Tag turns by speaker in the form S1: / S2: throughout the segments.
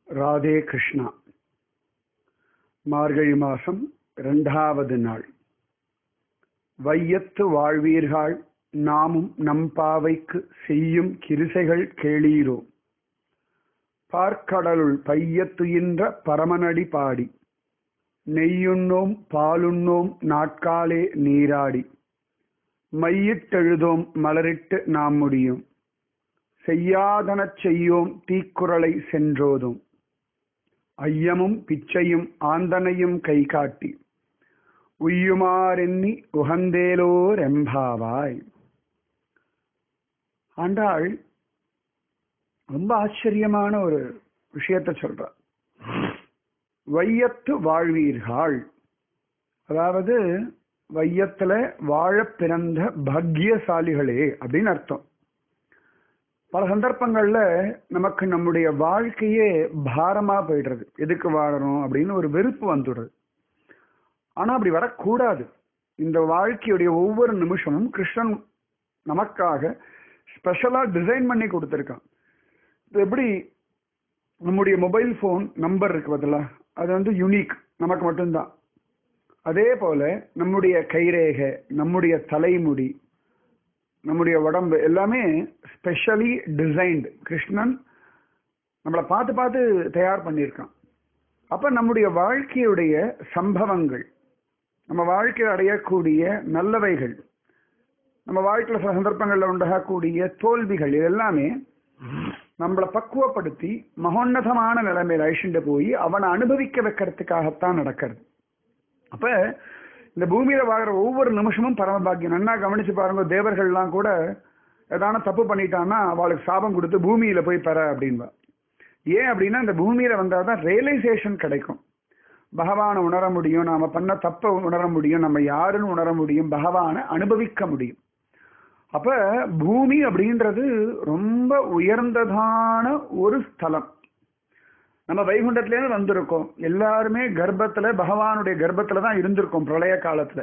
S1: ராதே கிருஷ்ணா மார்கழி மாசம் இரண்டாவது நாள் வையத்து வாழ்வீர்கள் நாமும் நம்பாவைக்கு செய்யும் கிருசைகள் கேளீரோ பார்க்கடலுள் பையத்துயின்ற பரமனடி பாடி நெய்யுண்ணோம் பாலுண்ணோம் நாட்காலே நீராடி மையிட்டெழுதோம் மலரிட்டு நாம் முடியும் செய்யாதனச் செய்யோம் தீக்குறளை சென்றோதும் ஐயமும் பிச்சையும் ஆந்தனையும் கை காட்டி உய்யுமாறெண்ணி உகந்தேலோர் எம்பாவாய் ஆண்டாள் ரொம்ப ஆச்சரியமான ஒரு விஷயத்த சொல்றார் வையத்து வாழ்வீர்கள் அதாவது வையத்துல வாழ பிறந்த பாக்கியசாலிகளே அப்படின்னு அர்த்தம் பல சந்தர்ப்பங்கள்ல நமக்கு நம்முடைய வாழ்க்கையே பாரமா போயிடுறது எதுக்கு வாழறோம் அப்படின்னு ஒரு வெறுப்பு வந்துடுறது ஆனா அப்படி வரக்கூடாது இந்த வாழ்க்கையுடைய ஒவ்வொரு நிமிஷமும் கிருஷ்ணன் நமக்காக ஸ்பெஷலா டிசைன் பண்ணி கொடுத்துருக்கான் இது எப்படி நம்முடைய மொபைல் ஃபோன் நம்பர் இருக்கு பதிலா அது வந்து யுனிக் நமக்கு மட்டும்தான் அதே போல நம்முடைய கைரேகை நம்முடைய தலைமுடி நம்முடைய உடம்பு எல்லாமே ஸ்பெஷலி டிசைன்டு கிருஷ்ணன் நம்மளை பார்த்து பார்த்து தயார் பண்ணியிருக்கான் அப்ப நம்முடைய வாழ்க்கையுடைய சம்பவங்கள் நம்ம வாழ்க்கையில் அடையக்கூடிய நல்லவைகள் நம்ம வாழ்க்கையில் சில சந்தர்ப்பங்களில் உண்டாகக்கூடிய தோல்விகள் இது எல்லாமே நம்மளை பக்குவப்படுத்தி மகோன்னதமான நிலைமையில அழிச்சுட்டு போய் அவனை அனுபவிக்க வைக்கிறதுக்காகத்தான் நடக்கிறது அப்ப இந்த பூமியில வாழ்ற ஒவ்வொரு நிமிஷமும் பரமபாக்கியம் நன்னா கவனிச்சு பாருங்க தேவர்கள்லாம் கூட ஏதான தப்பு பண்ணிட்டான்னா அவளுக்கு சாபம் கொடுத்து பூமியில போய் பெற அப்படின்பா ஏன் அப்படின்னா இந்த பூமியில வந்தாதான் ரியலைசேஷன் கிடைக்கும் பகவானை உணர முடியும் நாம பண்ண தப்ப உணர முடியும் நம்ம யாருன்னு உணர முடியும் பகவானை அனுபவிக்க முடியும் அப்ப பூமி அப்படின்றது ரொம்ப உயர்ந்ததான ஒரு ஸ்தலம் நம்ம வைகுண்டத்திலேருந்து வந்திருக்கோம் எல்லாருமே கர்ப்பத்துல பகவானுடைய கர்ப்பத்துல தான் இருந்திருக்கோம் பிரளய காலத்துல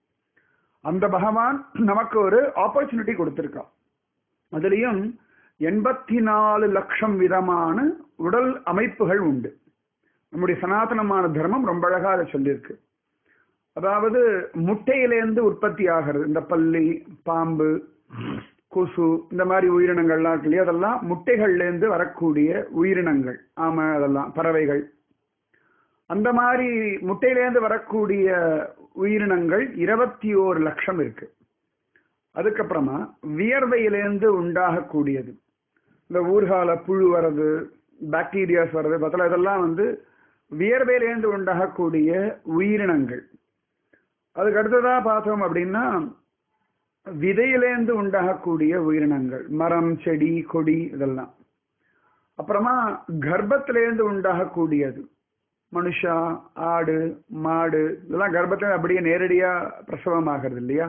S1: அந்த பகவான் நமக்கு ஒரு ஆப்பர்ச்சுனிட்டி கொடுத்திருக்கான் அதுலயும் எண்பத்தி நாலு லட்சம் விதமான உடல் அமைப்புகள் உண்டு நம்முடைய சனாதனமான தர்மம் ரொம்ப அழகா அதை சொல்லியிருக்கு அதாவது முட்டையிலேருந்து உற்பத்தி ஆகிறது இந்த பல்லி பாம்பு கொசு இந்த மாதிரி உயிரினங்கள்லாம் இருக்கு இல்லையா அதெல்லாம் முட்டைகள்லேருந்து வரக்கூடிய உயிரினங்கள் ஆமை அதெல்லாம் பறவைகள் அந்த மாதிரி முட்டையிலேருந்து வரக்கூடிய உயிரினங்கள் இருபத்தி ஓரு லட்சம் இருக்கு அதுக்கப்புறமா வியர்வையிலேருந்து உண்டாகக்கூடியது இந்த ஊர்கால புழு வர்றது பாக்டீரியாஸ் வர்றது பார்த்தல இதெல்லாம் வந்து வியர்வையிலேருந்து உண்டாகக்கூடிய உயிரினங்கள் அதுக்கு அடுத்ததா பார்த்தோம் அப்படின்னா விதையிலேருந்து உண்டாகக்கூடிய உயிரினங்கள் மரம் செடி கொடி இதெல்லாம் அப்புறமா கர்ப்பத்திலேருந்து உண்டாகக்கூடியது மனுஷா ஆடு மாடு இதெல்லாம் கர்ப்பத்துல அப்படியே நேரடியா பிரசவம் ஆகிறது இல்லையா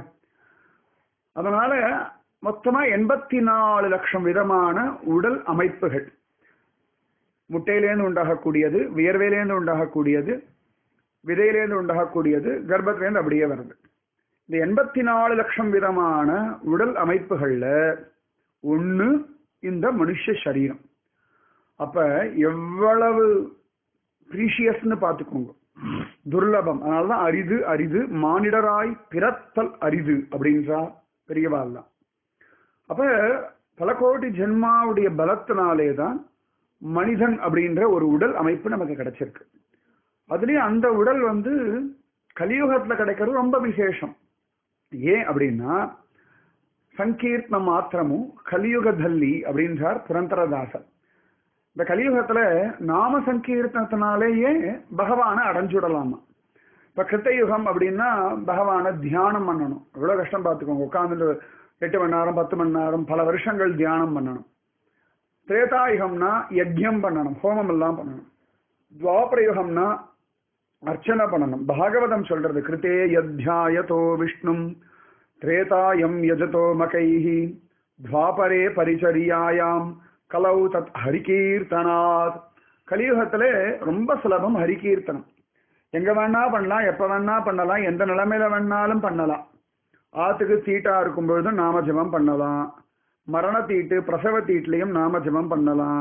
S1: அதனால மொத்தமா எண்பத்தி நாலு லட்சம் விதமான உடல் அமைப்புகள் முட்டையிலேருந்து உண்டாகக்கூடியது வியர்வையிலேருந்து உண்டாகக்கூடியது விதையிலேருந்து உண்டாகக்கூடியது கர்ப்பத்திலேருந்து அப்படியே வருது இந்த எண்பத்தி நாலு லட்சம் விதமான உடல் அமைப்புகள்ல ஒண்ணு இந்த மனுஷ சரீரம் அப்ப எவ்வளவு ப்ரீஷியஸ்னு பார்த்துக்கோங்க துர்லபம் அதனாலதான் அரிது அரிது மானிடராய் பிறத்தல் அரிது அப்படின்றா பெரியவாள்லாம் அப்ப பல கோடி ஜென்மாவுடைய பலத்தினாலே தான் மனிதன் அப்படின்ற ஒரு உடல் அமைப்பு நமக்கு கிடைச்சிருக்கு அதுலயும் அந்த உடல் வந்து கலியுகத்துல கிடைக்கிறது ரொம்ப விசேஷம் ஏன் அப்படின்னா சங்கீர்த்தன மாத்திரமும் கலியுகதல்லி அப்படின்றார் புரந்தரதாசர் இந்த கலியுகத்துல நாம சங்கீர்த்தனத்தினாலேயே பகவானை அடைஞ்சுடலாமா இப்ப கிருத்தயுகம் அப்படின்னா பகவானை தியானம் பண்ணணும் எவ்வளவு கஷ்டம் பார்த்துக்கோங்க உட்காந்துட்டு எட்டு மணி நேரம் பத்து மணி நேரம் பல வருஷங்கள் தியானம் பண்ணணும் திரேதாயுகம்னா யஜ்யம் பண்ணணும் ஹோமம் எல்லாம் பண்ணணும் துவாபரயுகம்னா அர்ச்சனை பண்ணணும் பாகவதம் சொல்றது கிருத்தே யத்யாயதோ விஷ்ணும் திரேதாயம் யஜதோ மகைஹி துவாபரே பரிச்சரியாயாம் கலவு தத் ஹரிகீர்த்தனாத் கலியுகத்துல ரொம்ப சுலபம் ஹரிகீர்த்தனம் எங்க வேணா பண்ணலாம் எப்ப வேணா பண்ணலாம் எந்த நிலைமையில வேணாலும் பண்ணலாம் ஆத்துக்கு தீட்டா இருக்கும் பொழுதும் நாம ஜபம் பண்ணலாம் மரண தீட்டு பிரசவ தீட்டுலையும் நாம ஜபம் பண்ணலாம்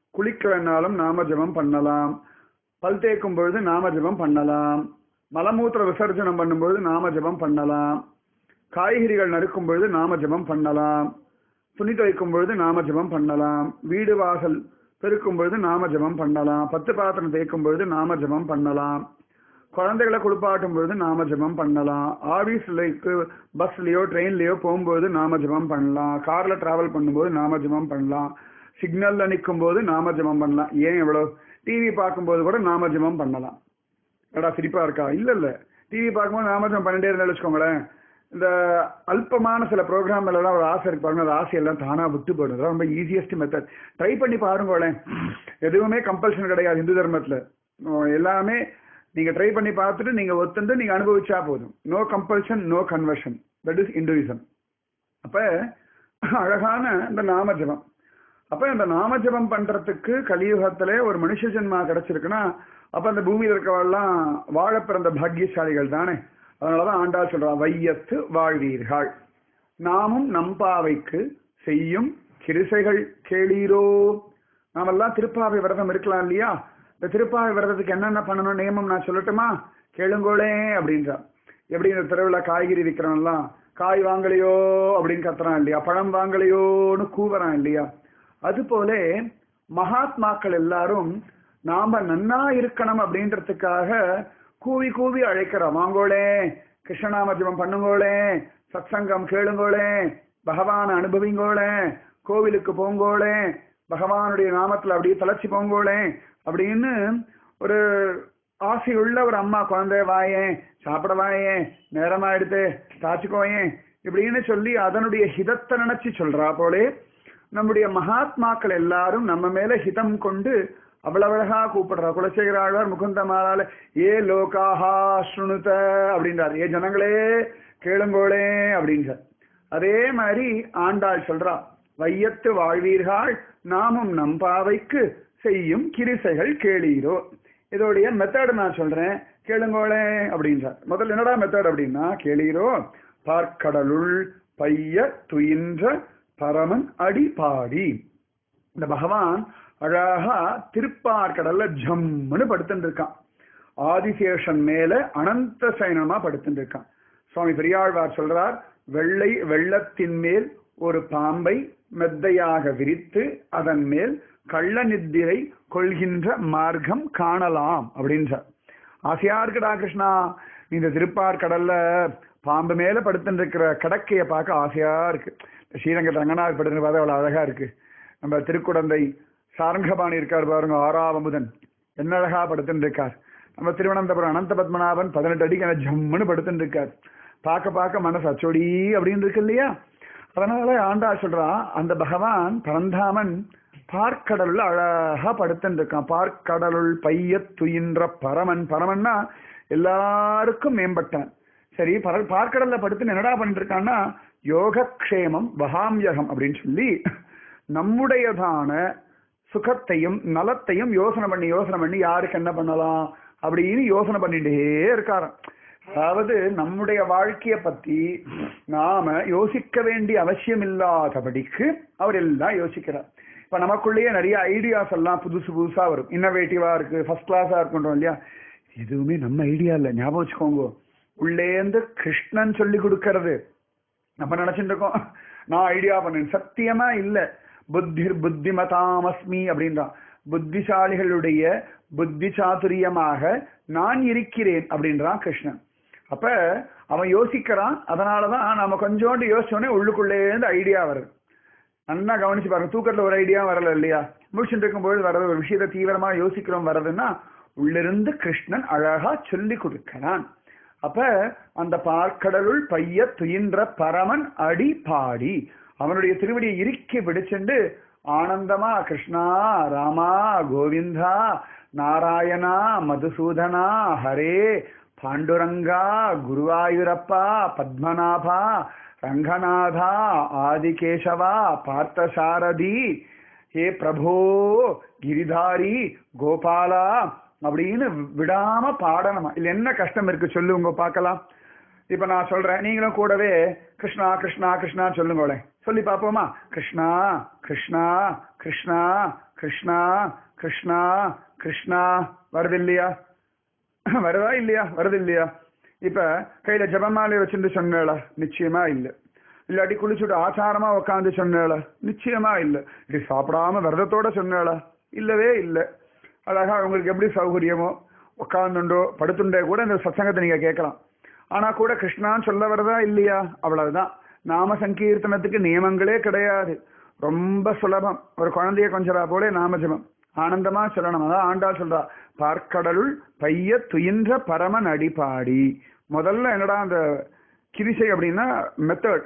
S1: குளிக்கலைனாலும் நாம ஜபம் பண்ணலாம் பல் தேய்க்கும் பொழுது நாம ஜபம் பண்ணலாம் மலமூத்திர விசர்ஜனம் பண்ணும்பொழுது நாம ஜபம் பண்ணலாம் காய்கறிகள் நறுக்கும் பொழுது நாம ஜபம் பண்ணலாம் துணி துவைக்கும் பொழுது நாம ஜபம் பண்ணலாம் வீடு வாசல் பெருக்கும் பொழுது நாம ஜபம் பண்ணலாம் பத்து பாத்திரம் தேய்க்கும் பொழுது நாம ஜபம் பண்ணலாம் குழந்தைகளை குளிப்பாட்டும் பொழுது நாம ஜபம் பண்ணலாம் ஆபீஸ்லக்கு பஸ்லயோ ட்ரெயின்லயோ போகும்போது நாம ஜபம் பண்ணலாம் கார்ல டிராவல் பண்ணும்போது நாம ஜபம் பண்ணலாம் சிக்னல்ல நிற்கும் போது நாம ஜபம் பண்ணலாம் ஏன் எவ்வளவு டிவி பார்க்கும்போது கூட நாம ஜபம் பண்ணலாம் ஏடா சிரிப்பா இருக்கா இல்ல இல்ல டிவி பார்க்கும்போது நாம ஜபம் பண்ணிட்டே இருந்தா வச்சுக்கோங்களேன் இந்த அல்பமான சில ப்ரோக்ராம் எல்லாம் ஒரு ஆசை இருக்கு பாருங்க அந்த ஆசையெல்லாம் தானா விட்டு போயிடும் அதான் ரொம்ப ஈஸியஸ்ட் மெத்தட் ட்ரை பண்ணி பாருங்களேன் எதுவுமே கம்பல்ஷன் கிடையாது இந்து தர்மத்துல அஹ் எல்லாமே நீங்க ட்ரை பண்ணி பார்த்துட்டு நீங்க ஒத்துண்டு நீங்க அனுபவிச்சா போதும் no compulsion no conversion that is Hinduism அப்ப அழகான இந்த நாம ஜபம் அப்ப இந்த நாம ஜபம் பண்றதுக்கு கலியுகத்திலே ஒரு மனுஷ ஜென்மா கிடைச்சிருக்குன்னா அப்ப அந்த பூமியில இருக்கவெல்லாம் வாழ பிறந்த பாக்கியசாலிகள் தானே அதனாலதான் ஆண்டாள் சொல்றா வையத்து வாழ்வீர்கள் நாமும் நம்பாவைக்கு செய்யும் கிருசைகள் கேளீரோ நாமெல்லாம் திருப்பாவை விரதம் இருக்கலாம் இல்லையா இந்த திருப்பாவை விரதத்துக்கு என்னென்ன பண்ணணும் நியமம் நான் சொல்லட்டுமா கேளுங்கோளே அப்படின்றா எப்படி இந்த தெருவில் காய்கறி விற்கிறவன்லாம் காய் வாங்கலையோ அப்படின்னு கத்துறான் இல்லையா பழம் வாங்கலையோன்னு கூவுறான் இல்லையா அது போல மகாத்மாக்கள் எல்லாரும் நாம நன்னா இருக்கணும் அப்படின்றதுக்காக கூவி கூவி அழைக்கிறோம் வாங்கோளே கிருஷ்ணநாம ஜபம் பண்ணுங்கோளே சத்சங்கம் கேளுங்கோளே பகவான் அனுபவிங்கோளே கோவிலுக்கு போங்கோளே பகவானுடைய நாமத்துல அப்படியே தளர்ச்சி போங்கோளே அப்படின்னு ஒரு ஆசையுள்ள ஒரு அம்மா குழந்தை வாயேன் சாப்பிட வாயேன் நேரமா எடுத்து தாச்சுக்கோயேன் இப்படின்னு சொல்லி அதனுடைய ஹிதத்தை நினைச்சு சொல்றா போலே நம்முடைய மகாத்மாக்கள் எல்லாரும் நம்ம மேல ஹிதம் கொண்டு அவ்வளவு அழகா கூப்பிடுறா குலசேகராழ்வார் முகுந்த மாலால ஏ லோகாஹா ஸ்ருணுத அப்படின்றார் ஏ ஜனங்களே கேளுங்கோளே அப்படின்றார் அதே மாதிரி ஆண்டாள் சொல்றா வையத்து வாழ்வீர்கள் நாமும் நம்பாவைக்கு செய்யும் கிரிசைகள் கேளீரோ இதோடைய மெத்தட் நான் சொல்றேன் கேளுங்கோளே அப்படின்றார் முதல்ல என்னடா மெத்தட் அப்படின்னா கேளீரோ பார்க்கடலுள் பைய துயின்ற பரமன் அடி பாடி இந்த பகவான் அழகா திருப்பார்கடல்ல ஜம்முன்னு படுத்துட்டு இருக்கான் ஆதிசேஷன் மேல அனந்த சயனமா படுத்துட்டு இருக்கான் சுவாமி பெரியாழ்வார் சொல்றார் வெள்ளை வெள்ளத்தின் மேல் ஒரு பாம்பை மெத்தையாக விரித்து அதன் மேல் கள்ள நித்திரை கொள்கின்ற மார்க்கம் காணலாம் அப்படின்றார் ஆசையா இருக்குடா கிருஷ்ணா நீ இந்த திருப்பார் கடல்ல பாம்பு மேல படுத்துட்டு இருக்கிற கடக்கைய பார்க்க ஆசையா இருக்கு ஸ்ரீரங்க ரங்கநாத் படுத்துன்னு பார்த்தா அவ்வளவு அழகா இருக்கு நம்ம திருக்குடந்தை சாரங்கபாணி இருக்கார் பாருங்க ஆறாவமுதன் என்ன அழகா படுத்துட்டு இருக்கார் நம்ம திருவனந்தபுரம் அனந்த பத்மநாபன் பதினெட்டு அடிக்கு அந்த ஜம்முன்னு படுத்துட்டு இருக்கார் பார்க்க பார்க்க மனசு அச்சோடி அப்படின்னு இருக்கு இல்லையா அதனால ஆண்டா சொல்றா அந்த பகவான் பரந்தாமன் பார்க்கடலுள்ள அழகா படுத்துட்டு இருக்கான் பார்க்கடலுள் பைய துயின்ற பரமன் பரமன்னா எல்லாருக்கும் மேம்பட்டான் சரி பர பார்க்கடல்ல படுத்து என்னடா பண்ணிட்டு இருக்கான்னா யோகக்ஷேமம் வகாம்யகம் அப்படின்னு சொல்லி நம்முடையதான சுகத்தையும் நலத்தையும் யோசனை பண்ணி யோசனை பண்ணி யாருக்கு என்ன பண்ணலாம் அப்படின்னு யோசனை பண்ணிட்டே இருக்காராம் அதாவது நம்முடைய வாழ்க்கைய பத்தி நாம யோசிக்க வேண்டிய அவசியம் இல்லாதபடிக்கு அவர் எல்லாம் யோசிக்கிறார் இப்ப நமக்குள்ளேயே நிறைய ஐடியாஸ் எல்லாம் புதுசு புதுசா வரும் இன்னோவேட்டிவா இருக்கு ஃபர்ஸ்ட் கிளாஸா இருக்குன்றோம் இல்லையா எதுவுமே நம்ம ஐடியா இல்ல ஞாபகம் வச்சுக்கோங்க உள்ளேந்து கிருஷ்ணன் சொல்லி கொடுக்கறது நம்ம நினைச்சிட்டு இருக்கோம் நான் ஐடியா பண்ணேன் சத்தியமா இல்ல புத்திர் புத்திமதாமஸ்மி அப்படின்றான் புத்திசாலிகளுடைய புத்தி சாதுரியமாக நான் இருக்கிறேன் அப்படின்றான் கிருஷ்ணன் அப்ப அவன் யோசிக்கிறான் அதனாலதான் நம்ம கொஞ்சோண்டு யோசிச்சோடனே உள்ளுக்குள்ளே இருந்து ஐடியா வருது நல்லா கவனிச்சு பாருங்க தூக்கத்துல ஒரு ஐடியா வரல இல்லையா முடிச்சுட்டு இருக்கும்போது வர்றது ஒரு விஷயத்த தீவிரமா யோசிக்கிறோம் வர்றதுன்னா உள்ளிருந்து கிருஷ்ணன் அழகா சொல்லி கொடுக்கிறான் அப்ப அந்த பார்க்கடலுள் பைய துயின்ற பரமன் அடி பாடி அவனுடைய திருவடியை இறுக்கி பிடிச்சுண்டு ஆனந்தமா கிருஷ்ணா ராமா கோவிந்தா நாராயணா மதுசூதனா ஹரே பாண்டுரங்கா குருவாயூரப்பா பத்மநாபா ரங்கநாதா ஆதிகேசவா பார்த்தசாரதி ஹே பிரபோ கிரிதாரி கோபாலா அப்படின்னு விடாம பாடணுமா இல்ல என்ன கஷ்டம் இருக்கு சொல்லு உங்க பார்க்கலாம் இப்ப நான் சொல்றேன் நீங்களும் கூடவே கிருஷ்ணா கிருஷ்ணா கிருஷ்ணா சொல்லுங்களேன் சொல்லி பார்ப்போமா கிருஷ்ணா கிருஷ்ணா கிருஷ்ணா கிருஷ்ணா கிருஷ்ணா கிருஷ்ணா வருது இல்லையா வருதா இல்லையா வருது இல்லையா இப்ப கையில ஜபமாலை வச்சுட்டு சொன்னேளா நிச்சயமா இல்லை இல்லாட்டி குளிச்சுட்டு ஆச்சாரமா உட்காந்து சொன்னேளா நிச்சயமா இல்லை இது சாப்பிடாம விரதத்தோட சொன்னேளா இல்லவே இல்லை அழகா உங்களுக்கு எப்படி சௌகரியமோ உட்காந்துண்டோ படுத்துண்டே கூட இந்த சத்சங்கத்தை நீங்க கேட்கலாம் ஆனா கூட கிருஷ்ணான்னு சொல்ல வரதா இல்லையா அவ்வளவுதான் நாம சங்கீர்த்தனத்துக்கு நியமங்களே கிடையாது ரொம்ப சுலபம் ஒரு குழந்தைய கொஞ்சரா போல நாமஜபம் ஆனந்தமா சொல்லணும் அதான் ஆண்டாள் சொல்றா பார்க்கடலுள் பைய துயின்ற பரமன் அடிபாடி முதல்ல என்னடா அந்த கிரிசை அப்படின்னா மெத்தட்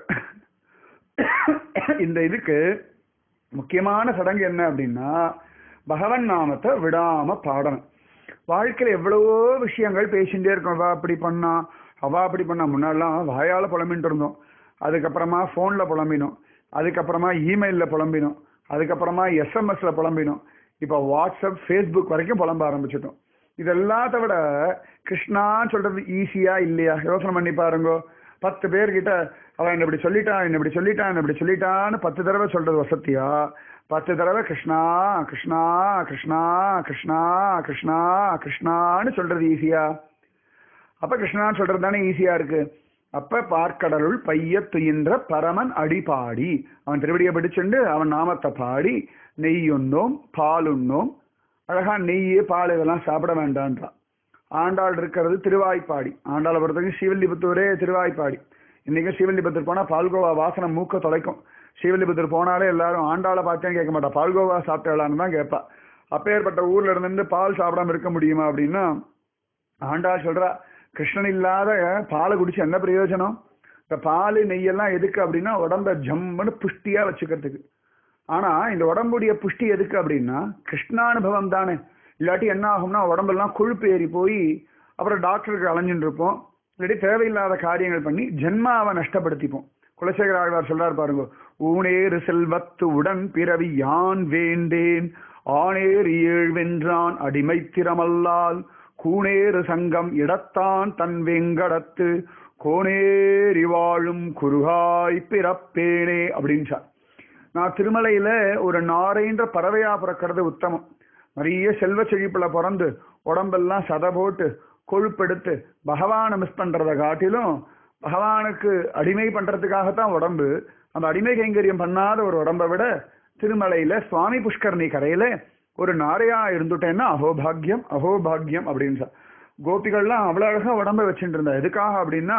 S1: இந்த இதுக்கு முக்கியமான சடங்கு என்ன அப்படின்னா பகவன் நாமத்தை விடாம பாடணும் வாழ்க்கையில எவ்வளவோ விஷயங்கள் பேசிட்டே இருக்கோம் அவ அப்படி பண்ணா அவ அப்படி பண்ணா முன்னாடிலாம் வாயால புலம்பின்னு இருந்தோம் அதுக்கப்புறமா போன்ல புலம்பினோம் அதுக்கப்புறமா இமெயில்ல புலம்பினோம் அதுக்கப்புறமா எஸ்எம்எஸ்ல புலம்பினோம் இப்ப வாட்ஸ்அப் ஃபேஸ்புக் வரைக்கும் புலம்ப ஆரம்பிச்சிட்டோம் இதெல்லாத்த விட கிருஷ்ணான்னு சொல்றது ஈஸியா இல்லையா யோசனை பண்ணி பாருங்க பத்து பேர்கிட்ட அவன் என்ன இப்படி சொல்லிட்டான் என்ன இப்படி சொல்லிட்டான் என்ன இப்படி சொல்லிட்டான்னு பத்து தடவை சொல்றது வசத்தியா பத்து தடவை கிருஷ்ணா கிருஷ்ணா கிருஷ்ணா கிருஷ்ணா கிருஷ்ணா கிருஷ்ணான்னு சொல்றது ஈஸியா அப்ப கிருஷ்ணான்னு சொல்றது தானே ஈஸியா இருக்கு அப்ப பார்க்கடலுள் பைய துயின்ற பரமன் அடிபாடி அவன் திருவடியை பிடிச்சுண்டு அவன் நாமத்தை பாடி நெய் உண்ணோம் பால் உண்ணோம் அழகா நெய் பால் இதெல்லாம் சாப்பிட வேண்டான்றான் ஆண்டாள் இருக்கிறது திருவாய்ப்பாடி ஆண்டாளை பொறுத்தவரைக்கும் ஸ்ரீவல்லிபுத்தூரே திருவாய்ப்பாடி இன்னைக்கும் ஸ்ரீவல்லிபுத்தூர் போனா பால்கோவா வாசனை மூக்க தொலைக்கும் ஸ்ரீவல்லிபுத்தூர் போனாலே எல்லாரும் ஆண்டாளை பார்த்தேன்னு கேட்க மாட்டா பால்கோவா சாப்பிட்டாளான்னு தான் கேட்பா அப்பேற்பட்ட ஊர்ல இருந்து பால் சாப்பிடாம இருக்க முடியுமா அப்படின்னா ஆண்டாள் சொல்றா கிருஷ்ணன் இல்லாத பாலை குடிச்சு என்ன பிரயோஜனம் இந்த பால் நெய்யெல்லாம் எதுக்கு அப்படின்னா உடம்ப ஜம்முன்னு புஷ்டியா வச்சுக்கிறதுக்கு ஆனா இந்த உடம்புடைய புஷ்டி எதுக்கு அப்படின்னா கிருஷ்ணானுபவம் தானே இல்லாட்டி என்ன ஆகும்னா உடம்பெல்லாம் கொழுப்பு ஏறி போய் அப்புறம் டாக்டருக்கு அலைஞ்சுட்டு இருப்போம் இல்லாட்டி தேவையில்லாத காரியங்கள் பண்ணி ஜென்மாவை நஷ்டப்படுத்திப்போம் குலசேகர ஆழ்வார் சொல்றாரு பாருங்க ஊனேறு செல்வத்து உடன் பிறவி யான் வேண்டேன் ஆனேறு ஏழ் வென்றான் அடிமை திறமல்லால் கூணேறு சங்கம் இடத்தான் தன் வெங்கடத்து கோணேறி வாழும் குருகாய் பிறப்பேனே அப்படின்னு நான் திருமலையில ஒரு நாரைன்ற பறவையா பிறக்கிறது உத்தமம் நிறைய செல்வ செழிப்புல பிறந்து உடம்பெல்லாம் சதை போட்டு கொழுப்பெடுத்து பகவானை மிஸ் பண்றதை காட்டிலும் பகவானுக்கு அடிமை பண்றதுக்காகத்தான் உடம்பு அந்த அடிமை கைங்கரியம் பண்ணாத ஒரு உடம்பை விட திருமலையில சுவாமி புஷ்கரணி கரையில ஒரு நாரையா இருந்துட்டேன்னா அகோபாகியம் அகோபாகியம் அப்படின்னு சொல் கோபிகள்லாம் அவ்வளவு அழகா உடம்ப வச்சுட்டு இருந்தா எதுக்காக அப்படின்னா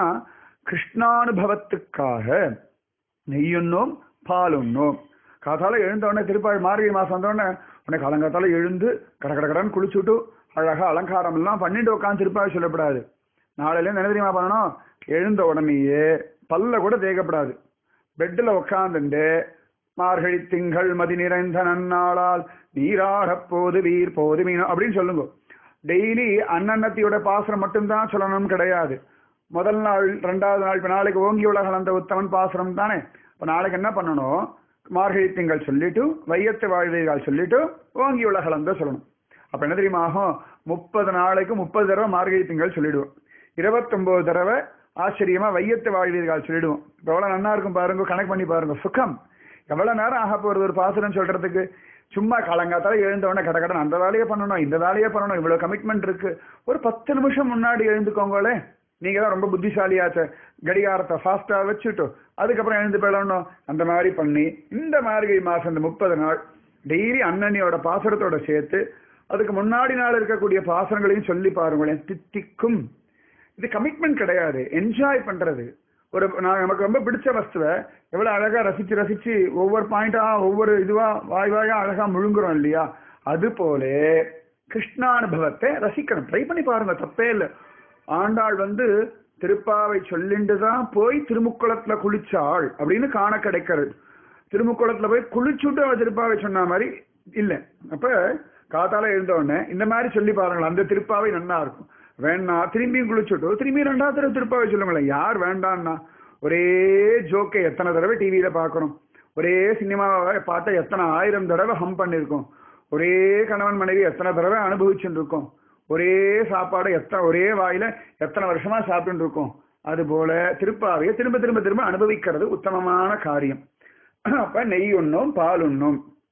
S1: கிருஷ்ணானுபவத்துக்காக நெய்யுண்ணோம் பால் உண்ணோம் காத்தால எழுந்த உடனே திருப்பாள் மார்கழி மாசம் வந்த உடனே உடனே காலங்காத்தால எழுந்து கட கட கடன்னு குளிச்சுட்டு அழகா அலங்காரம் எல்லாம் பண்ணிட்டு உட்காந்து திருப்பாள் சொல்லப்படாது நாளையில என்ன தெரியுமா பண்ணணும் எழுந்த உடனேயே பல்ல கூட தேய்க்கப்படாது பெட்டில் உட்காந்துட்டு மார்கழி திங்கள் மதி நிறைந்த நன்னாளால் நீராடப் போது வீர் போது மீனம் அப்படின்னு சொல்லுங்க டெய்லி அன்னன்னத்தியோட பாசுரம் மட்டும்தான் சொல்லணும் கிடையாது முதல் நாள் ரெண்டாவது நாள் இப்ப நாளைக்கு ஓங்கி உலகம் அந்த உத்தமன் பாசுரம் தானே இப்ப நாளைக்கு என்ன பண்ணணும் மார்கழி திங்கள் சொல்லிட்டு வையத்து வாழ்வைகள் சொல்லிட்டு ஓங்கி உலகளந்த சொல்லணும் அப்ப என்ன தெரியுமா ஆகும் முப்பது நாளைக்கு முப்பது தடவை மார்கழி திங்கள் சொல்லிடுவோம் இருபத்தொன்பது தடவை ஆச்சரியமா வையத்து வாழ்வீர்கள் சொல்லிடுவோம் இப்ப எவ்வளவு நன்னா இருக்கும் பாருங்க கணக்கு பண்ணி பாருங்க சுகம் எவ்வளவு நேரம் ஆக போறது ஒரு பாசுரம் சொல்றதுக்கு சும்மா காலங்காத்தால எழுந்த உடனே கட கடன் அந்த வேலையை பண்ணணும் இந்த வேலையை பண்ணணும் இவ்வளவு கமிட்மெண்ட் இருக்கு ஒரு பத்து நிமிஷம் முன்னாடி எழுந்துக்கோங்களே நீங்க தான் ரொம்ப புத்திசாலியாச்ச கடிகாரத்தை ஃபாஸ்டா வச்சுட்டு அதுக்கப்புறம் எழுந்து போயிடணும் அந்த மாதிரி பண்ணி இந்த மார்கழி மாசம் இந்த முப்பது நாள் டெய்லி அண்ணனியோட பாசுரத்தோட சேர்த்து அதுக்கு முன்னாடி நாள் இருக்கக்கூடிய பாசனங்களையும் சொல்லி பாருங்களேன் தித்திக்கும் இது கமிட்மெண்ட் கிடையாது என்ஜாய் பண்றது ஒரு நான் நமக்கு ரொம்ப பிடிச்ச வஸ்துவை எவ்வளவு அழகா ரசிச்சு ரசிச்சு ஒவ்வொரு பாயிண்டா ஒவ்வொரு இதுவா வாய் வாயா அழகா முழுங்குறோம் இல்லையா அது போல கிருஷ்ணானுபவத்தை ரசிக்கணும் ட்ரை பண்ணி பாருங்க தப்பே இல்லை ஆண்டாள் வந்து திருப்பாவை சொல்லிண்டு தான் போய் திருமுக்குளத்துல குளிச்சாள் அப்படின்னு காண கிடைக்கிறது திருமுக்குளத்துல போய் குளிச்சுட்டு அவ திருப்பாவை சொன்ன மாதிரி இல்லை அப்ப காத்தால எழுந்த உடனே இந்த மாதிரி சொல்லி பாருங்களேன் அந்த திருப்பாவை நன்னா இருக்கும் வேணா திரும்பியும் குளிச்சுட்டு திரும்பி ரெண்டாவது தடவை திருப்பாவை சொல்லுங்களேன் யார் வேண்டான்னா ஒரே ஜோக்கை எத்தனை தடவை டிவியில பார்க்கணும் ஒரே சினிமாவை பார்த்தா எத்தனை ஆயிரம் தடவை ஹம் பண்ணியிருக்கோம் ஒரே கணவன் மனைவி எத்தனை தடவை அனுபவிச்சுட்டு இருக்கோம் ஒரே சாப்பாடு எத்தனை ஒரே வாயில எத்தனை வருஷமா சாப்பிட்டு இருக்கோம் அது போல திருப்பாவையை திரும்ப திரும்ப திரும்ப அனுபவிக்கிறது உத்தமமான காரியம் அப்ப நெய் உண்ணும் பால் உண்ணும்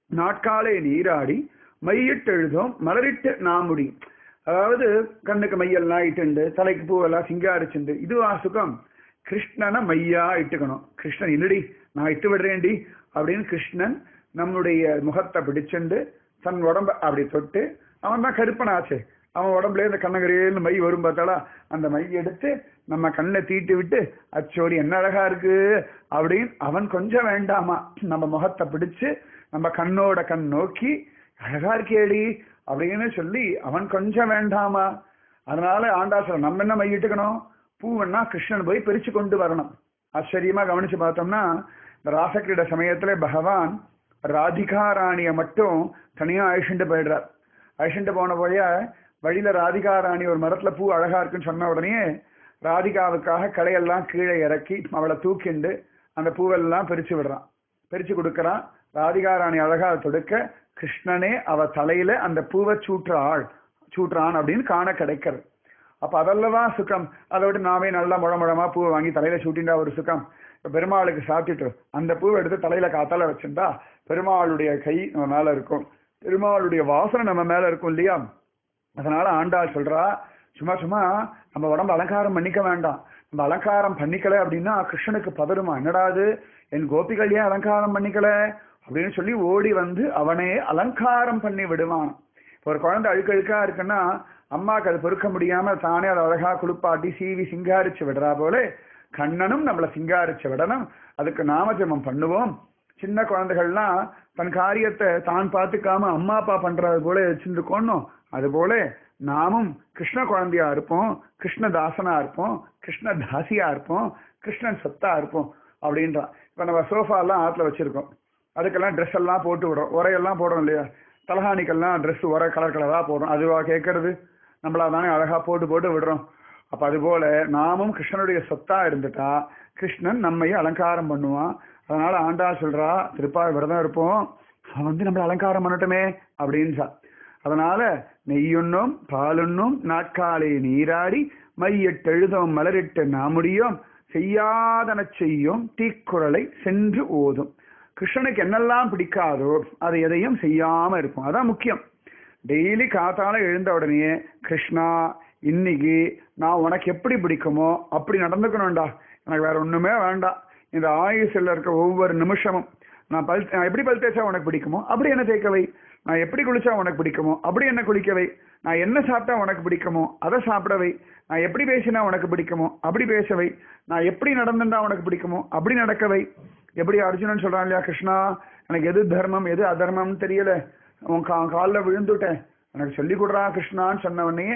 S1: நாட்காலே நீராடி மையிட்டெழுதோம் மலரிட்டு நாமுடி அதாவது கண்ணுக்கு மையெல்லாம் இட்டுண்டு தலைக்கு பூவெல்லாம் சிங்காரிச்சுண்டு இதுவா சுகம் கிருஷ்ணனை மையா இட்டுக்கணும் கிருஷ்ணன் இல்லடி நான் இட்டு விடுறேன்டி அப்படின்னு கிருஷ்ணன் நம்முடைய முகத்தை பிடிச்சுண்டு தன் உடம்ப அப்படி தொட்டு அவன் தான் கருப்பனாச்சே அவன் உடம்புல இந்த கண்ணகரேன்னு மை வரும் பார்த்தாளா அந்த மை எடுத்து நம்ம கண்ணை தீட்டி விட்டு அச்சோடி என்ன அழகா இருக்கு அப்படின்னு அவன் கொஞ்சம் வேண்டாமா நம்ம முகத்தை பிடிச்சு நம்ம கண்ணோட கண் நோக்கி அழகா இருக்கேடி அப்படின்னு சொல்லி அவன் கொஞ்சம் வேண்டாமா அதனால ஆண்டா சொல்ல நம்ம என்ன மையிட்டுக்கணும் பூவன்னா கிருஷ்ணன் போய் பிரிச்சு கொண்டு வரணும் ஆச்சரியமா கவனிச்சு பார்த்தோம்னா இந்த ராசக்கிரீட சமயத்துல பகவான் ராதிகா ராணிய மட்டும் தனியா அழிச்சுட்டு போயிடுறார் அழிச்சுட்டு போன போய வழியில ராதிகா ராணி ஒரு மரத்துல பூ அழகா இருக்குன்னு சொன்ன உடனே ராதிகாவுக்காக கடையெல்லாம் கீழே இறக்கி அவளை தூக்கிண்டு அந்த பூவெல்லாம் பிரிச்சு விடுறான் பிரிச்சு கொடுக்கறான் ராதிகா ராணி அழகா தொடுக்க கிருஷ்ணனே அவ தலையில அந்த பூவை சூட்டுறாள் சூட்டுறான் அப்படின்னு காண கிடைக்கிறது அப்ப அதல்லவா சுகம் அதை விட்டு நாமே நல்லா முழ முழமா பூவை வாங்கி தலையில சூட்டிண்டா ஒரு சுகம் இப்ப பெருமாளுக்கு சாப்பிட்டுட்டு அந்த பூவை எடுத்து தலையில காத்தால வச்சிருந்தா பெருமாளுடைய கை நம்ம மேல இருக்கும் பெருமாளுடைய வாசனை நம்ம மேல இருக்கும் இல்லையா அதனால ஆண்டாள் சொல்றா சும்மா சும்மா நம்ம உடம்பு அலங்காரம் பண்ணிக்க வேண்டாம் நம்ம அலங்காரம் பண்ணிக்கல அப்படின்னா கிருஷ்ணனுக்கு பதறுமா என்னடா அது என் கோபிகள் ஏன் அலங்காரம் பண்ணிக்கல அப்படின்னு சொல்லி ஓடி வந்து அவனே அலங்காரம் பண்ணி விடுவான் இப்போ ஒரு குழந்தை அழுக்க அழுக்கா இருக்குன்னா அம்மாக்கு அது பொறுக்க முடியாம தானே அதை அழகா குளிப்பாட்டி சீவி சிங்காரிச்சு விடுறா போல கண்ணனும் நம்மளை சிங்காரிச்சு விடணும் அதுக்கு நாமஜபம் பண்ணுவோம் சின்ன குழந்தைகள்லாம் தன் காரியத்தை தான் பார்த்துக்காம அம்மா அப்பா பண்றது போல வச்சிருக்கோணும் அது போல நாமும் கிருஷ்ண குழந்தையா இருப்போம் கிருஷ்ணதாசனா இருப்போம் கிருஷ்ண தாசியா இருப்போம் கிருஷ்ணன் சொத்தா இருப்போம் அப்படின்றான் இப்ப நம்ம சோஃபா எல்லாம் ஆத்துல வச்சிருக்கோம் அதுக்கெல்லாம் ட்ரெஸ் எல்லாம் போட்டு விடுறோம் உரையெல்லாம் போடுறோம் இல்லையா தலகாணிக்கெல்லாம் ட்ரெஸ் உரை கலர் கலரா போடுறோம் அதுவா கேட்கறது நம்மளா தானே அழகா போட்டு போட்டு விடுறோம் அப்ப அது போல நாமும் கிருஷ்ணனுடைய சொத்தா இருந்துட்டா கிருஷ்ணன் நம்மை அலங்காரம் பண்ணுவான் அதனால ஆண்டா சொல்றா திருப்பாய் விரதம் இருப்போம் அவன் வந்து நம்மள அலங்காரம் பண்ணட்டுமே அப்படின்சா அதனால நெய்யுண்ணும் பாலுண்ணும் நாட்காலே நீராடி மையிட்டெழுதும் மலரிட்டு நாமுடியும் செய்யாதன செய்யும் தீக்குறளை சென்று ஓதும் கிருஷ்ணனுக்கு என்னெல்லாம் பிடிக்காதோ அது எதையும் செய்யாம இருக்கும் அதான் முக்கியம் டெய்லி காத்தால எழுந்த உடனே கிருஷ்ணா இன்னைக்கு நான் உனக்கு எப்படி பிடிக்குமோ அப்படி நடந்துக்கணும்டா எனக்கு வேற ஒண்ணுமே வேண்டாம் இந்த ஆயுசில் இருக்க ஒவ்வொரு நிமிஷமும் நான் பல் நான் எப்படி பல் தேய்ச்சா உனக்கு பிடிக்குமோ அப்படி என்ன தேய்க்கவை நான் எப்படி குளிச்சா உனக்கு பிடிக்குமோ அப்படி என்ன குளிக்கவை நான் என்ன சாப்பிட்டா உனக்கு பிடிக்குமோ அதை சாப்பிடவை நான் எப்படி பேசினா உனக்கு பிடிக்குமோ அப்படி பேசவை நான் எப்படி நடந்துட்டா உனக்கு பிடிக்குமோ அப்படி நடக்கவை எப்படி அர்ஜுனன் சொல்றான் இல்லையா கிருஷ்ணா எனக்கு எது தர்மம் எது அதர்மம்னு தெரியல உன் கா காலில் விழுந்துட்டேன் எனக்கு சொல்லி கொடுறா கிருஷ்ணான்னு சொன்ன உடனே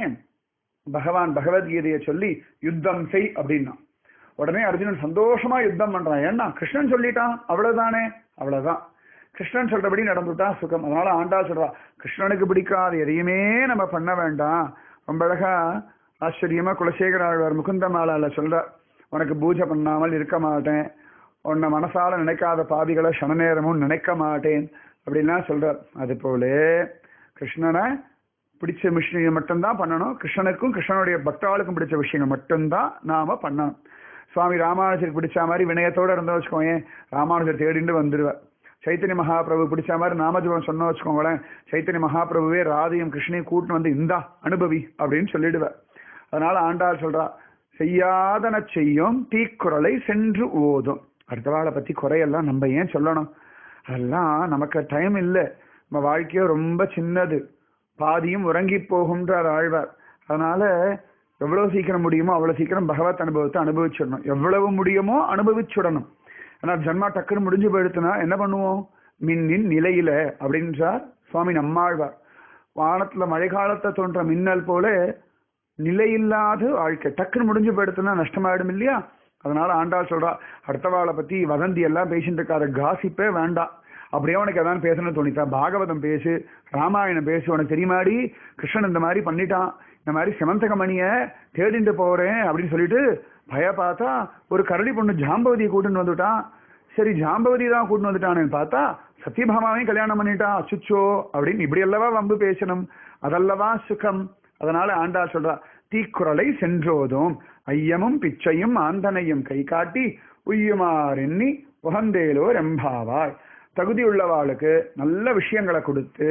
S1: பகவான் பகவத்கீதையை சொல்லி யுத்தம் செய் அப்படின்னா உடனே அர்ஜுனன் சந்தோஷமா யுத்தம் பண்றான் ஏன்னா கிருஷ்ணன் சொல்லிட்டான் அவ்வளவுதானே அவ்வளவுதான் கிருஷ்ணன் சொல்றபடி நடந்துட்டா சுகம் அதனால ஆண்டா சொல்றா கிருஷ்ணனுக்கு பிடிக்காத எதையுமே நம்ம பண்ண வேண்டாம் ரொம்ப அழகா ஆச்சரியமா குலசேகர ஆழ்வார் முகுந்த மாலால சொல்ற உனக்கு பூஜை பண்ணாமல் இருக்க மாட்டேன் உன்னை மனசால நினைக்காத பாவிகளை சனநேரமும் நினைக்க மாட்டேன் அப்படின்லாம் சொல்றார் அது போல கிருஷ்ணனை பிடிச்ச விஷயங்கள் மட்டும்தான் பண்ணணும் கிருஷ்ணனுக்கும் கிருஷ்ணனுடைய பக்தாளுக்கும் பிடிச்ச விஷயங்கள் மட்டும்தான் நாம பண்ணணும் சுவாமி ராமானுஜருக்கு பிடிச்ச மாதிரி வினயத்தோட இருந்தோம் வச்சுக்கோங்க ராமானுஜர் தேடிட்டு வந்துடுவார் சைத்தன்ய மகாபிரபு பிடிச்ச மாதிரி நாமஜபம் சொன்ன வச்சுக்கோங்களேன் சைத்தன்ய மகாபிரபுவே ராதையும் கிருஷ்ணையும் கூட்டின்னு வந்து இந்தா அனுபவி அப்படின்னு சொல்லிடுவார் அதனால ஆண்டாள் சொல்றா செய்யாதன செய்யும் தீக்குறளை சென்று ஓதும் அடுத்தவாளை பத்தி குறையெல்லாம் நம்ம ஏன் சொல்லணும் அதெல்லாம் நமக்கு டைம் இல்லை நம்ம வாழ்க்கையோ ரொம்ப சின்னது பாதியும் உறங்கி போகும்ன்றார் ஆழ்வார் அதனால எவ்வளவு சீக்கிரம் முடியுமோ அவ்வளவு சீக்கிரம் பகவத் அனுபவத்தை அனுபவிச்சிடணும் எவ்வளவு முடியுமோ அனுபவிச்சுடணும் ஆனா ஜன்மா டக்குன்னு முடிஞ்சு போயிடுத்துனா என்ன பண்ணுவோம் மின்னின் நிலையில அப்படின்றார் சுவாமி நம்மாழ்வார் வானத்துல மழை காலத்தை தோன்ற மின்னல் போல நிலையில்லாத வாழ்க்கை டக்குன்னு முடிஞ்சு போயிடுத்துனா நஷ்டமாயிடும் இல்லையா அதனால ஆண்டாள் சொல்றா அடுத்தவாளை பத்தி வதந்தி எல்லாம் பேசிட்டு இருக்காத காசிப்பே வேண்டாம் அப்படியே உனக்கு எதாவது பேசணும்னு தோணித்தா பாகவதம் பேசு ராமாயணம் பேசு உனக்கு தெரியுமாடி கிருஷ்ணன் இந்த மாதிரி பண்ணிட்டான் இந்த மாதிரி சிமந்தகமணிய தேடிட்டு போறேன் அப்படின்னு சொல்லிட்டு பய பார்த்தா ஒரு கரடி பொண்ணு ஜாம்பவதியை கூட்டின்னு வந்துட்டான் சரி ஜாம்பவதி தான் கூட்டின்னு வந்துட்டான்னு பார்த்தா சத்யபாமாவையும் கல்யாணம் பண்ணிட்டான் அச்சுச்சோ அப்படின்னு இப்படி அல்லவா வம்பு பேசணும் அதல்லவா சுகம் அதனால ஆண்டா சொல்றா தீக்குறளை சென்றோதும் ஐயமும் பிச்சையும் ஆந்தனையும் கை காட்டி உய்யுமாறெண்ணி உகந்தேலோ ரெம்பாவாய் தகுதி உள்ளவாளுக்கு நல்ல விஷயங்களை கொடுத்து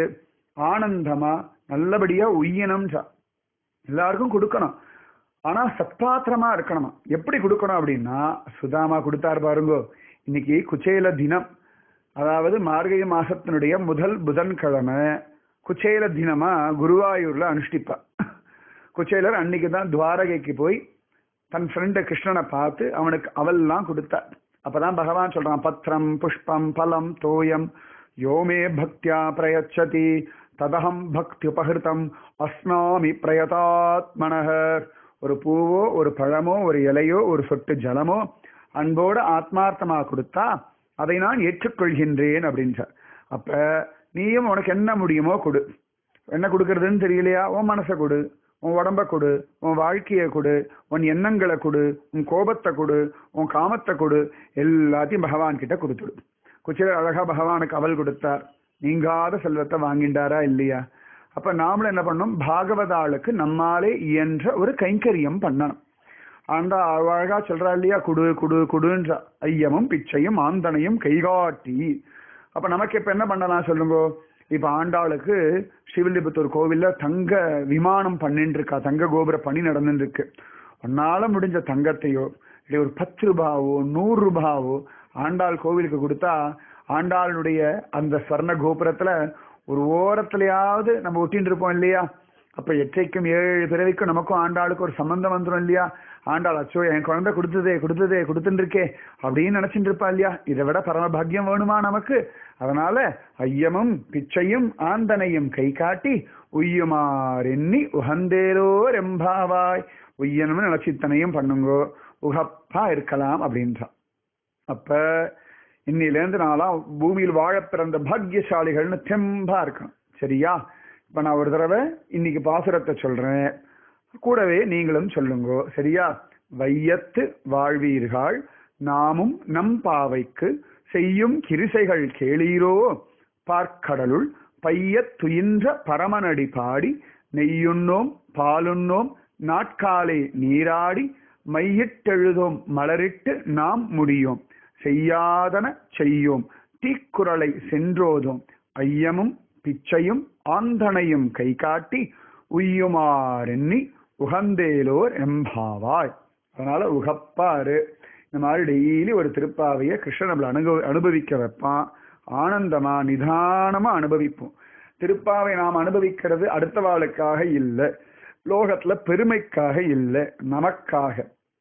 S1: ஆனந்தமா நல்லபடியா உய்யணும் எல்லாருக்கும் கொடுக்கணும் ஆனா சத்பாத்திரமா இருக்கணுமா எப்படி கொடுக்கணும் அப்படின்னா சுதாமா கொடுத்தாரு பாருங்கோ இன்னைக்கு குச்சேல தினம் அதாவது மார்கழி மாசத்தினுடைய முதல் புதன்கிழமை குச்சேல தினமா குருவாயூர்ல அனுஷ்டிப்பா குச்சேலர் அன்னைக்கு தான் துவாரகைக்கு போய் தன் ஃப்ரெண்டு கிருஷ்ணனை பார்த்து அவனுக்கு அவெல்லாம் கொடுத்தார் அப்பதான் பகவான் சொல்றான் பத்திரம் புஷ்பம் பலம் தோயம் யோமே பக்தியா பிரயச்சதி ததகம் பக்தி உபகிருத்தம் அஸ்னாமி பிரயதாத்மனக ஒரு பூவோ ஒரு பழமோ ஒரு இலையோ ஒரு சொட்டு ஜலமோ அன்போடு ஆத்மார்த்தமா கொடுத்தா அதை நான் ஏற்றுக்கொள்கின்றேன் அப்படின்றார் அப்ப நீயும் உனக்கு என்ன முடியுமோ கொடு என்ன கொடுக்கறதுன்னு தெரியலையா உன் மனசை கொடு உன் உடம்ப கொடு உன் வாழ்க்கையை கொடு உன் எண்ணங்களை கொடு உன் கோபத்தை கொடு உன் காமத்தை கொடு எல்லாத்தையும் பகவான் கிட்ட கொடுத்துடு குச்சில அழகா பகவானுக்கு அவல் கொடுத்தார் நீங்காத செல்வத்தை வாங்கிண்டாரா இல்லையா அப்ப நாமளும் என்ன பண்ணணும் பாகவதாளுக்கு நம்மாலே இயன்ற ஒரு கைங்கரியம் பண்ணணும் ஆண்டா அழகா சொல்றா இல்லையா குடு குடு குடுன்ற ஐயமும் பிச்சையும் ஆந்தனையும் கைகாட்டி அப்ப நமக்கு இப்ப என்ன பண்ணலாம் சொல்லுங்க இப்ப ஆண்டாளுக்கு ஸ்ரீவில்லிபுத்தூர் கோவில்ல தங்க விமானம் பண்ணிட்டு இருக்கா தங்க கோபுர பணி நடந்துட்டு இருக்கு உன்னால முடிஞ்ச தங்கத்தையோ இல்லை ஒரு பத்து ரூபாவோ நூறு ரூபாவோ ஆண்டாள் கோவிலுக்கு கொடுத்தா ஆண்டாளுடைய அந்த ஸ்வர்ண கோபுரத்துல ஒரு ஓரத்துலயாவது நம்ம ஒட்டின்னு இருப்போம் இல்லையா அப்ப எற்றைக்கும் ஏழு பிறவிக்கும் நமக்கும் ஆண்டாளுக்கு ஒரு சம்பந்தம் வந்துடும் இல்லையா ஆண்டாள் அச்சோ என் குழந்தை கொடுத்ததே கொடுத்ததே கொடுத்துட்டு இருக்கே அப்படின்னு நினைச்சிட்டு இருப்பா இல்லையா இதை விட பரம பாக்கியம் வேணுமா நமக்கு அதனால ஐயமும் பிச்சையும் ஆந்தனையும் கை காட்டி உய்யுமார் எண்ணி உகந்தேரோ ரெம்பாவாய் உய்யணும்னு நினைச்சித்தனையும் பண்ணுங்கோ உகப்பா இருக்கலாம் அப்படின்றான் அப்ப இன்னிலேருந்து நாளாம் பூமியில் வாழ பிறந்த பாக்கியசாலிகள்னு தெம்பா இருக்கணும் சரியா இப்ப நான் ஒரு தடவை இன்னைக்கு பாசுரத்தை சொல்றேன் கூடவே நீங்களும் சொல்லுங்கோ சரியா வையத்து வாழ்வீர்கள் நாமும் நம் பாவைக்கு செய்யும் கிரிசைகள் கேளீரோ பார்க்கடலுள் பையத் துயின்ற பரமனடி பாடி நெய்யுண்ணோம் பாலுண்ணோம் நாட்காலை நீராடி மையிட்டெழுதோம் மலரிட்டு நாம் முடியோம் செய்யாதன செய்யோம் தீக்குறளை சென்றோதும் ஐயமும் பிச்சையும் ஆந்தனையும் கை காட்டி உய்யுமாறெண்ணி உகந்தேலோர் எம்பாவாய் அதனால உகப்பாரு இந்த மாதிரி டெய்லி ஒரு திருப்பாவைய கிருஷ்ணன் நம்மள அனுபவ அனுபவிக்க வைப்பான் ஆனந்தமா நிதானமா அனுபவிப்போம் திருப்பாவை நாம் அனுபவிக்கிறது அடுத்தவாளுக்காக இல்லை லோகத்துல பெருமைக்காக இல்லை நமக்காக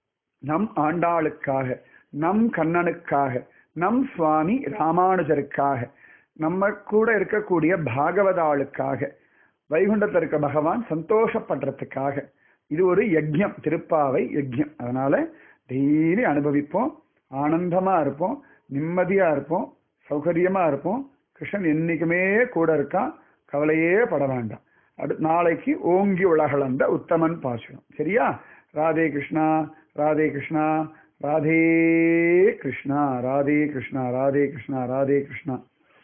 S1: நம் ஆண்டாளுக்காக நம் கண்ணனுக்காக நம் சுவாமி ராமானுஜருக்காக நம்ம கூட இருக்கக்கூடிய பாகவதாளுக்காக வைகுண்டத்தில் இருக்க பகவான் சந்தோஷப்படுறதுக்காக இது ஒரு யஜ்யம் திருப்பாவை யஜ்யம் அதனால டெய்லி அனுபவிப்போம் ஆனந்தமா இருப்போம் நிம்மதியா இருப்போம் சௌகரியமா இருப்போம் கிருஷ்ணன் என்னைக்குமே கூட இருக்கான் கவலையே பட வேண்டாம் அடு நாளைக்கு ஓங்கி உலகளந்த உத்தமன் பாசுரம் சரியா ராதே கிருஷ்ணா ராதே கிருஷ்ணா ராதே கிருஷ்ணா ராதே கிருஷ்ணா ராதே கிருஷ்ணா ராதே கிருஷ்ணா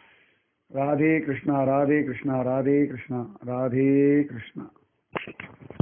S1: ராதே கிருஷ்ணா ராதே கிருஷ்ணா ராதே கிருஷ்ணா ராதே கிருஷ்ணா